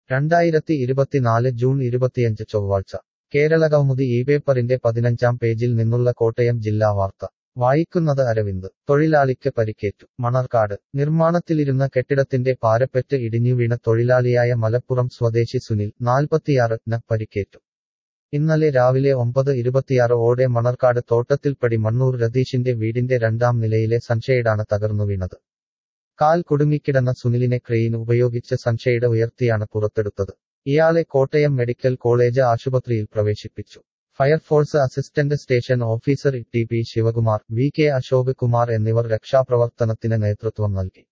രണ്ടായിരത്തി ഇരുപത്തിനാല് ജൂൺ ഇരുപത്തിയഞ്ച് ചൊവ്വാഴ്ച കേരള കൗമുദി ഈ പേപ്പറിന്റെ പതിനഞ്ചാം പേജിൽ നിന്നുള്ള കോട്ടയം ജില്ലാ വാർത്ത വായിക്കുന്നത് അരവിന്ദ് തൊഴിലാളിക്ക് പരിക്കേറ്റു മണർക്കാട് നിർമ്മാണത്തിലിരുന്ന കെട്ടിടത്തിന്റെ പാരപ്പെറ്റ് ഇടിഞ്ഞു വീണ തൊഴിലാളിയായ മലപ്പുറം സ്വദേശി സുനിൽ നാൽപ്പത്തിയാറ് ന് പരിക്കേറ്റു ഇന്നലെ രാവിലെ ഒമ്പത് ഇരുപത്തിയാറ് ഓടെ മണർക്കാട് തോട്ടത്തിൽപ്പടി മണ്ണൂർ രതീഷിന്റെ വീടിന്റെ രണ്ടാം നിലയിലെ സൺഷെയ്ഡാണ് തകർന്നു വീണത് കാൽ കുടുങ്ങിക്കിടന്ന സുനിലിനെ ക്രെയിൻ ഉപയോഗിച്ച് സൺഷെയ്ഡ് ഉയർത്തിയാണ് പുറത്തെടുത്തത് ഇയാളെ കോട്ടയം മെഡിക്കൽ കോളേജ് ആശുപത്രിയിൽ പ്രവേശിപ്പിച്ചു fire force assistant station officer T P Sivakumar V K Ashok Kumar എന്നിവർ രക്ഷാപ്രവർത്തനത്തിന് നേതൃത്വം നൽകി